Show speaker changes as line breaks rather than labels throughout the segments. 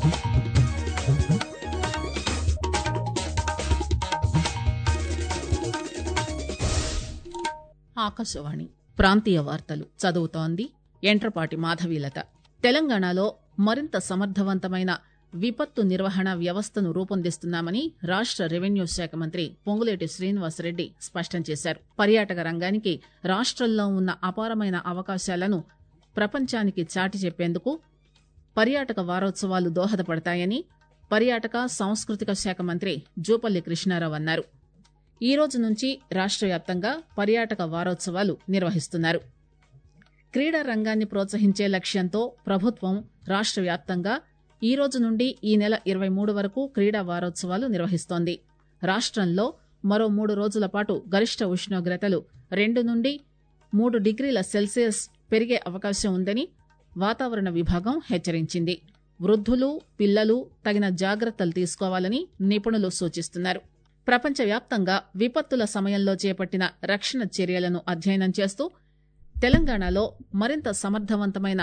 ఆకాశవాణి ప్రాంతీయ వార్తలు చదువుతోంది ఎంట్రపాటి మాధవీలత తెలంగాణలో మరింత సమర్థవంతమైన విపత్తు నిర్వహణ వ్యవస్థను రూపొందిస్తున్నామని రాష్ట రెవెన్యూ శాఖ మంత్రి పొంగులేటి శ్రీనివాసరెడ్డి స్పష్టం చేశారు పర్యాటక రంగానికి రాష్టంలో ఉన్న అపారమైన అవకాశాలను ప్రపంచానికి చాటి చెప్పేందుకు పర్యాటక వారోత్సవాలు దోహదపడతాయని పర్యాటక సాంస్కృతిక శాఖ మంత్రి జూపల్లి కృష్ణారావు అన్నారు ఈ రోజు నుంచి రాష్ట వ్యాప్తంగా పర్యాటక వారోత్సవాలు నిర్వహిస్తున్నారు క్రీడా రంగాన్ని ప్రోత్సహించే లక్ష్యంతో ప్రభుత్వం రాష్ట వ్యాప్తంగా ఈ రోజు నుండి ఈ నెల ఇరవై మూడు వరకు క్రీడా వారోత్సవాలు నిర్వహిస్తోంది రాష్టంలో మరో మూడు రోజుల పాటు గరిష్ట ఉష్ణోగ్రతలు రెండు నుండి మూడు డిగ్రీల సెల్సియస్ పెరిగే అవకాశం ఉందని వాతావరణ విభాగం హెచ్చరించింది వృద్ధులు పిల్లలు తగిన జాగ్రత్తలు తీసుకోవాలని నిపుణులు సూచిస్తున్నారు ప్రపంచవ్యాప్తంగా విపత్తుల సమయంలో చేపట్టిన రక్షణ చర్యలను అధ్యయనం చేస్తూ తెలంగాణలో మరింత సమర్థవంతమైన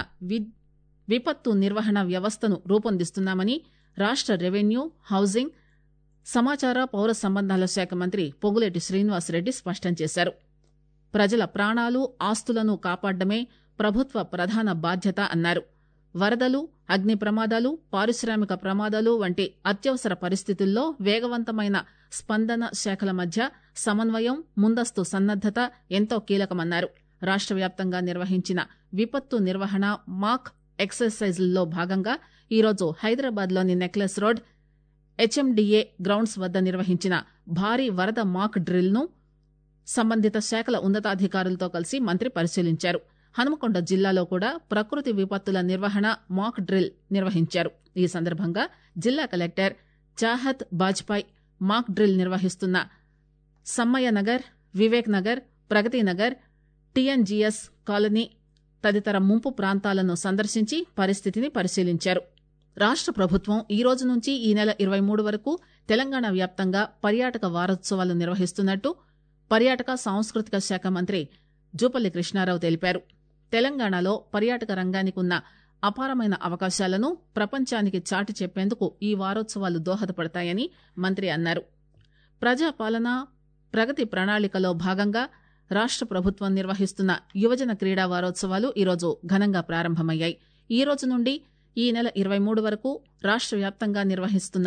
విపత్తు నిర్వహణ వ్యవస్థను రూపొందిస్తున్నామని రాష్ట రెవెన్యూ హౌసింగ్ సమాచార పౌర సంబంధాల శాఖ మంత్రి పొంగులేటి శ్రీనివాసరెడ్డి స్పష్టం చేశారు ప్రజల ప్రాణాలు ఆస్తులను కాపాడమే ప్రభుత్వ ప్రధాన బాధ్యత అన్నారు వరదలు అగ్ని ప్రమాదాలు పారిశ్రామిక ప్రమాదాలు వంటి అత్యవసర పరిస్థితుల్లో వేగవంతమైన స్పందన శాఖల మధ్య సమన్వయం ముందస్తు సన్నద్దత ఎంతో కీలకమన్నారు రాష్ట వ్యాప్తంగా నిర్వహించిన విపత్తు నిర్వహణ మాక్ ఎక్సర్సైజ్లలో భాగంగా ఈరోజు హైదరాబాద్లోని నెక్లెస్ రోడ్ హెచ్ఎండిఏ గ్రౌండ్స్ వద్ద నిర్వహించిన భారీ వరద మాక్ డ్రిల్ను సంబంధిత శాఖల ఉన్నతాధికారులతో కలిసి మంత్రి పరిశీలించారు హనుమకొండ జిల్లాలో కూడా ప్రకృతి విపత్తుల నిర్వహణ మాక్ డ్రిల్ నిర్వహించారు ఈ సందర్భంగా జిల్లా collector Chahat Bajpai mock drill నిర్వహిస్తున్న సమ్మయ్య నగర్ వివేక్ నగర్ ప్రగతి నగర్ టీఎన్జీఎస్ కాలనీ తదితర ముంపు ప్రాంతాలను సందర్శించి పరిస్థితిని పరిశీలించారు రాష్ట ప్రభుత్వం ఈ రోజు నుంచి ఈ నెల ఇరవై మూడు వరకు తెలంగాణ వ్యాప్తంగా పర్యాటక వారోత్సవాలు నిర్వహిస్తున్నట్టు పర్యాటక సాంస్కృతిక శాఖ మంత్రి జూపల్లి కృష్ణారావు తెలిపారు తెలంగాణలో పర్యాటక రంగానికి ఉన్న అపారమైన అవకాశాలను ప్రపంచానికి చాటి చెప్పేందుకు ఈ వారోత్సవాలు దోహదపడతాయని మంత్రి అన్నారు ప్రజాపాలన ప్రగతి ప్రణాళికలో భాగంగా రాష్ట ప్రభుత్వం నిర్వహిస్తున్న యువజన క్రీడా వారోత్సవాలు ఈరోజు ఘనంగా ప్రారంభమయ్యాయి ఈ రోజు నుండి ఈ నెల ఇరవై మూడు వరకు రాష్ట వ్యాప్తంగా నిర్వహిస్తున్న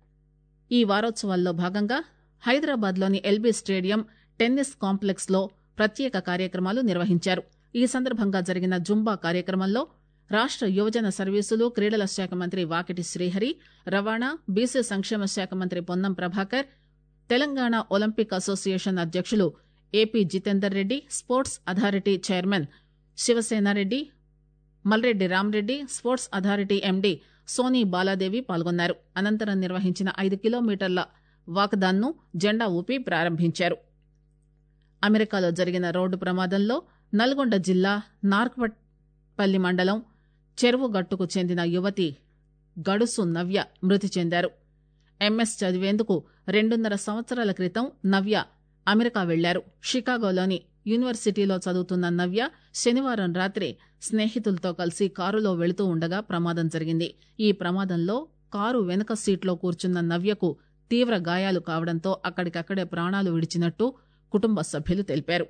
ఈ వారోత్సవాల్లో భాగంగా హైదరాబాద్లోని ఎల్బీ స్టేడియం టెన్నిస్ కాంప్లెక్స్ లో ప్రత్యేక కార్యక్రమాలు నిర్వహించారు ఈ సందర్భంగా జరిగిన జుంబా కార్యక్రమంలో రాష్ట యువజన సర్వీసులు క్రీడల శాఖ మంత్రి వాకిటి శ్రీహరి రవాణా బీసీ సంక్షేమ శాఖ మంత్రి పొన్నం ప్రభాకర్ తెలంగాణ ఒలింపిక్ అసోసియేషన్ అధ్యక్షులు AP Jithender Reddy sports authority chairman Sivasenareddy Malreddy Ramreddy sports authority MD Soni Baladevi పాల్గొన్నారు అనంతరం నిర్వహించిన ఐదు కిలోమీటర్ల వాకదాన్ను జెండా ఊపి ప్రారంభించారు అమెరికాలో జరిగిన రోడ్డు ప్రమాదంలో నల్గొండ జిల్లా నార్కపల్లి మండలం చెరువు గట్టుకు చెందిన యువతి గడుసు నవ్య మృతి చెందారు ఎంఎస్ చదివేందుకు రెండున్నర సంవత్సరాల క్రితం నవ్య అమెరికా వెళ్లారు షికాగోలోని యూనివర్సిటీలో చదువుతున్న నవ్య శనివారం రాత్రి స్నేహితులతో కలిసి కారులో వెళుతూ ఉండగా ప్రమాదం జరిగింది ఈ ప్రమాదంలో కారు వెనుక సీట్లో కూర్చున్న నవ్యకు తీవ్ర గాయాలు కావడంతో అక్కడికక్కడే ప్రాణాలు విడిచినట్టు కుటుంబ సభ్యులు తెలిపారు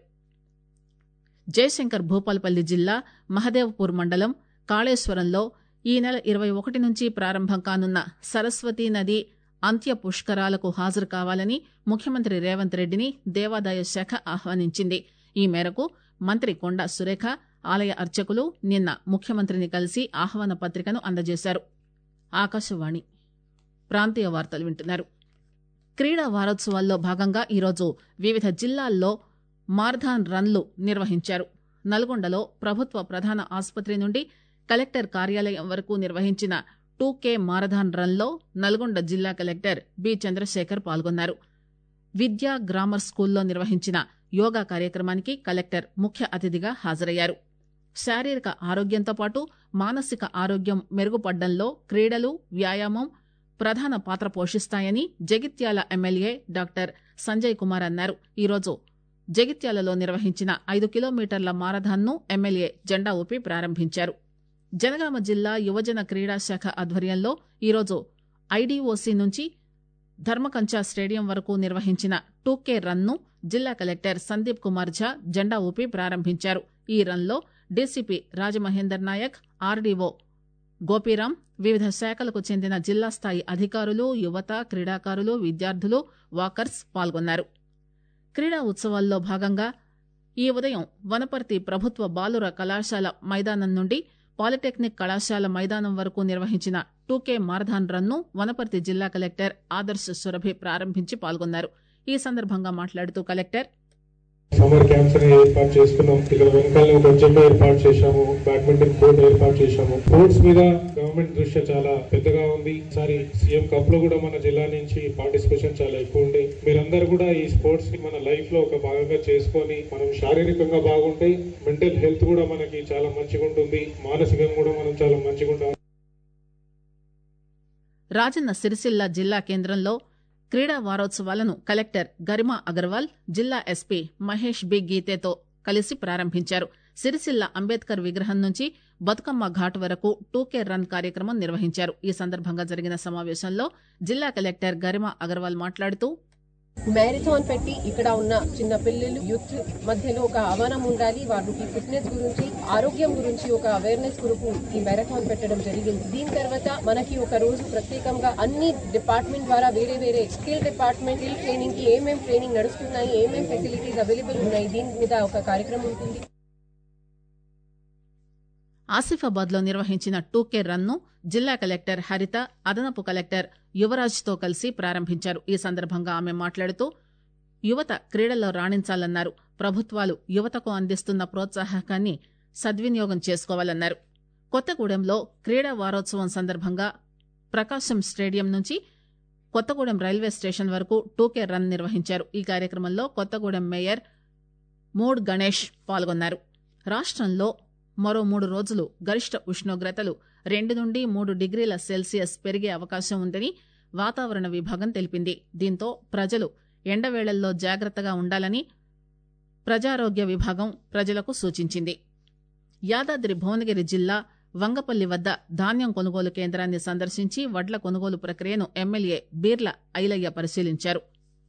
జయశంకర్ భూపాల్పల్లి జిల్లా మహదేవ్పూర్ మండలం కాళేశ్వరంలో ఈ నెల ఇరవై ఒకటి నుంచి ప్రారంభం కానున్న సరస్వతీ నది అంత్య పుష్కరాలకు హాజరు కావాలని ముఖ్యమంత్రి రేవంత్ రెడ్డిని దేవాదాయ శాఖ ఆహ్వానించింది ఈ మేరకు మంత్రి కొండా సురేఖ ఆలయ అర్చకులు నిన్న ముఖ్యమంత్రిని కలిసి ఆహ్వాన పత్రికను అందజేశారు ఆకాశవాణి ప్రాంతీయ వార్తలు వింటున్నారు క్రీడా వారోత్సవాల్లో భాగంగా ఈరోజు వివిధ జిల్లాల్లో మారథాన్ రన్లు నిర్వహించారు నల్గొండలో ప్రభుత్వ ప్రధాన ఆసుపత్రి నుండి కలెక్టర్ కార్యాలయం వరకు నిర్వహించిన టూ కే మారథాన్ రన్లో నల్గొండ జిల్లా కలెక్టర్ బి చంద్రశేఖర్ పాల్గొన్నారు విద్యా గ్రామర్ స్కూల్లో నిర్వహించిన యోగా కార్యక్రమానికి కలెక్టర్ ముఖ్య అతిథిగా హాజరయ్యారు శారీరక ఆరోగ్యంతో పాటు మానసిక ఆరోగ్యం మెరుగుపడ్డంలో క్రీడలు వ్యాయామం ప్రధాన పాత్ర పోషిస్తాయని జగిత్యాల ఎమ్మెల్యే డాక్టర్ సంజయ్ కుమార్ అన్నారు ఈరోజు జగిత్యాలలో నిర్వహించిన ఐదు కిలోమీటర్ల మారథాన్ను ఎమ్మెల్యే జెండా ఊపి ప్రారంభించారు జనగామ జిల్లా యువజన క్రీడా శాఖ ఆధ్వర్యంలో ఈరోజు ఐడీఓసీ నుంచి ధర్మకంచా స్టేడియం వరకు నిర్వహించిన టూకే రన్ ను జిల్లా కలెక్టర్ సందీప్ కుమార్ ఝా జెండా ఊపి ప్రారంభించారు ఈ రన్ లో డీసీపీ రాజమహేందర్ నాయక్ ఆర్డీఓ గోపీరాం వివిధ శాఖలకు చెందిన జిల్లా స్థాయి అధికారులు యువత క్రీడాకారులు విద్యార్థులు వాకర్స్ పాల్గొన్నారు క్రీడా ఉత్సవాల్లో భాగంగా ఈ ఉదయం వనపర్తి ప్రభుత్వ బాలుర కళాశాల మైదానం నుండి పాలిటెక్నిక్ కళాశాల మైదానం వరకు నిర్వహించిన టూకే మారథాన్ రన్ ను వనపర్తి జిల్లా కలెక్టర్ ఆదర్శ సురభి ప్రారంభించి పాల్గొన్నారు ఈ సందర్భంగా మాట్లాడుతూ కలెక్టర్
సమ్మర్ క్యాంప్స్ ని ఏర్పాటు చేసుకున్నాం ఇక్కడ వెనకాల ఒక జిమ్ ఏర్పాటు చేశాము బ్యాడ్మింటన్ కోర్ట్ ఏర్పాటు చేశాము స్పోర్ట్స్ మీద గవర్నమెంట్ దృష్టి చాలా పెద్దగా ఉంది ఈసారి సీఎం కప్ లో కూడా మన జిల్లా నుంచి పార్టిసిపేషన్ చాలా ఎక్కువ ఉంది మీరందరూ కూడా ఈ స్పోర్ట్స్ ని మన లైఫ్ లో ఒక భాగంగా చేసుకొని మనం శారీరకంగా బాగుంటే మెంటల్ హెల్త్ కూడా మనకి చాలా మంచిగా ఉంటుంది మానసికంగా కూడా మనం చాలా మంచిగా ఉంటాం
రాజన్న సిరిసిల్ల జిల్లా కేంద్రంలో క్రీడా వారోత్సవాలను కలెక్టర్ గరిమా అగర్వాల్ జిల్లా ఎస్పీ మహేష్ బి గీతేతో కలిసి ప్రారంభించారు సిరిసిల్ల అంబేద్కర్ విగ్రహం నుంచి బతుకమ్మ ఘాట్ వరకు టూకే రన్ కార్యక్రమం నిర్వహించారు ఈ సందర్భంగా జరిగిన సమావేశంలో జిల్లా కలెక్టర్ గరిమా అగర్వాల్ మాట్లాడుతూ
మ్యారథాన్ పెట్టి ఇక్కడ ఉన్న చిన్న పిల్లలు యూత్ మధ్యలో ఒక ఆహ్వానం ఉండాలి వారికి ఫిట్నెస్ గురించి ఆరోగ్యం గురించి ఒక అవేర్నెస్ కొరకు ఈ మ్యారథాన్ పెట్టడం జరిగింది దీని తర్వాత మనకి ఒక రోజు ప్రత్యేకంగా అన్ని డిపార్ట్మెంట్ ద్వారా వేరే వేరే స్కిల్ డిపార్ట్మెంట్ స్కిల్ ట్రైనింగ్ కి ఏమేం ట్రైనింగ్ నడుస్తున్నాయి ఏమేం ఫెసిలిటీస్ అవైలబుల్ ఉన్నాయి దీని మీద ఒక కార్యక్రమం ఉంటుంది
ఆసిఫాబాద్ లో నిర్వహించిన టూకే రన్ ను జిల్లా కలెక్టర్ హరిత అదనపు కలెక్టర్ యువరాజ్ తో కలిసి ప్రారంభించారు ఈ సందర్భంగా ఆమె మాట్లాడుతూ యువత క్రీడల్లో రాణించాలన్నారు ప్రభుత్వాలు యువతకు అందిస్తున్న ప్రోత్సాహకాన్ని సద్వినియోగం చేసుకోవాలన్నారు కొత్తగూడెంలో క్రీడా వారోత్సవం సందర్భంగా ప్రకాశం స్టేడియం నుంచి కొత్తగూడెం రైల్వే స్టేషన్ వరకు టూకే రన్ నిర్వహించారు ఈ కార్యక్రమంలో కొత్తగూడెం మేయర్ మూడ్ గణేష్ పాల్గొన్నారు రాష్ట్రంలో మరో మూడు రోజులు గరిష్ట ఉష్ణోగ్రతలు రెండు నుండి మూడు డిగ్రీల సెల్సియస్ పెరిగే అవకాశం ఉందని వాతావరణ విభాగం తెలిపింది దీంతో ప్రజలు ఎండవేళల్లో జాగ్రత్తగా ఉండాలని ప్రజారోగ్య విభాగం ప్రజలకు సూచించింది యాదాద్రి భువనగిరి జిల్లా వంగపల్లి వద్ద ధాన్యం కొనుగోలు కేంద్రాన్ని సందర్శించి వడ్ల కొనుగోలు ప్రక్రియను ఎమ్మెల్యే బీర్ల ఐలయ్య పరిశీలించారు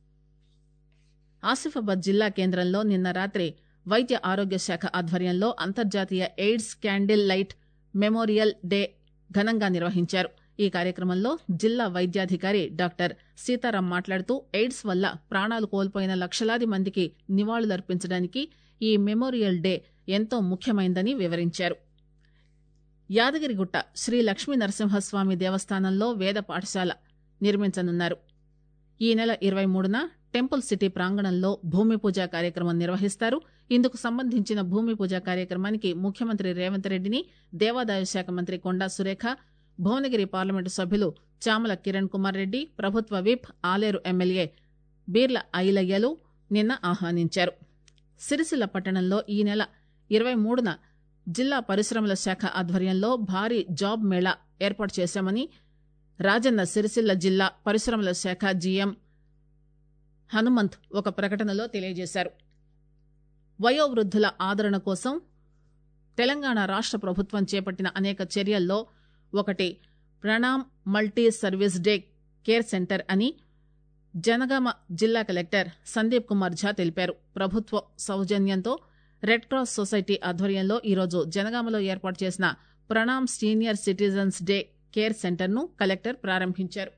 ఆసిఫాబాద్ జిల్లా కేంద్రంలో నిన్న రాత్రి వైద్య ఆరోగ్య శాఖ ఆధ్వర్యంలో అంతర్జాతీయ AIDS candle light memorial day ఘనంగా నిర్వహించారు ఈ కార్యక్రమంలో జిల్లా వైద్యాధికారి డాక్టర్ సీతారాం మాట్లాడుతూ ఎయిడ్స్ వల్ల ప్రాణాలు కోల్పోయిన లక్షలాది మందికి నివాళులర్పించడానికి ఈ మెమోరియల్ డే ఎంతో ముఖ్యమైందని వివరించారు యాదగిరిగుట్ట శ్రీ లక్ష్మీ నరసింహస్వామి దేవస్థానంలో వేద పాఠశాల నిర్మించనున్నారు ఈ నెల ఇరవై మూడున టెంపుల్ సిటీ ప్రాంగణంలో భూమి పూజ కార్యక్రమం నిర్వహిస్తారు ఇందుకు సంబంధించిన భూమి పూజ కార్యక్రమానికి ముఖ్యమంత్రి రేవంత్ రెడ్డిని దేవాదాయ శాఖ మంత్రి కొండా సురేఖ భువనగిరి పార్లమెంటు సభ్యులు చామల కిరణ్ కుమార్ రెడ్డి ప్రభుత్వ విప్ ఆలేరు ఎమ్మెల్యే బీర్ల ఐలయ్యలు నిన్న ఆహ్వానించారు సిరిసిల్ల పట్టణంలో ఈ నెల ఇరవై మూడున జిల్లా పరిశ్రమల శాఖ ఆధ్వర్యంలో భారీ జాబ్ మేళా ఏర్పాటు చేశామని రాజన్న సిరిసిల్ల జిల్లా పరిశ్రమల శాఖ జీఎం హనుమంత్ ఒక ప్రకటనలో తెలియజేశారు వయోవృద్ధుల ఆదరణ కోసం తెలంగాణ రాష్ట ప్రభుత్వం చేపట్టిన అనేక చర్యల్లో ఒకటి Pranam multi service day care centre అని జనగామ జిల్లా కలెక్టర్ సందీప్ కుమార్ ఝా తెలిపారు ప్రభుత్వ సౌజన్యంతో రెడ్ క్రాస్ సొసైటీ ఆధ్వర్యంలో ఈరోజు జనగామలో ఏర్పాటు చేసిన Pranam senior citizens day care centre ను కలెక్టర్ ప్రారంభించారు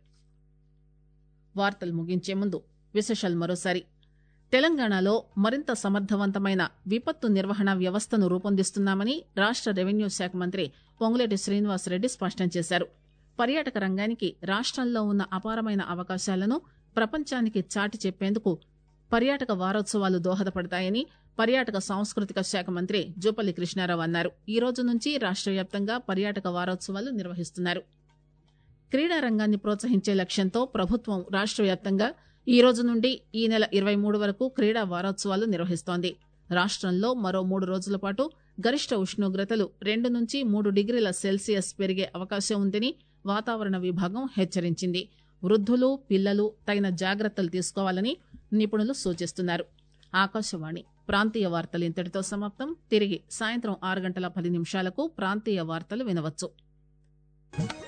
వార్తలు ముగించే ముందు విశేషాలు మరోసారి తెలంగాణలో మరింత సమర్థవంతమైన విపత్తు నిర్వహణ వ్యవస్థను రూపొందిస్తున్నామని రాష్ట రెవెన్యూ శాఖ మంత్రి పొంగులేటి శ్రీనివాసరెడ్డి స్పష్టం చేశారు పర్యాటక రంగానికి రాష్టంలో ఉన్న అపారమైన అవకాశాలను ప్రపంచానికి చాటి చెప్పేందుకు పర్యాటక వారోత్సవాలు దోహదపడతాయని పర్యాటక సాంస్కృతిక శాఖ మంత్రి జూపల్లి కృష్ణారావు అన్నారు ఈ రోజు నుంచి రాష్ట వ్యాప్తంగా పర్యాటక వారోత్సవాలు నిర్వహిస్తున్నారు క్రీడా రంగాన్ని ప్రోత్సహించే లక్ష్యంతో ప్రభుత్వం రాష్ట వ్యాప్తంగా ఈ రోజు నుండి ఈ నెల ఇరవై మూడు వరకు క్రీడా వారోత్సవాలు నిర్వహిస్తోంది రాష్టంలో మరో మూడు రోజుల పాటు గరిష్ట ఉష్ణోగ్రతలు రెండు నుంచి మూడు డిగ్రీల సెల్సియస్ పెరిగే అవకాశం ఉందని వాతావరణ విభాగం హెచ్చరించింది వృద్ధులు పిల్లలు తగిన జాగ్రత్తలు తీసుకోవాలని నిపుణులు సూచిస్తున్నారు ఆకాశవాణి ప్రాంతీయ వార్తలు ఇంతటితో సమాప్తం తిరిగి సాయంత్రం ఆరు గంటల పది నిమిషాలకు ప్రాంతీయ వార్తలు వినవచ్చు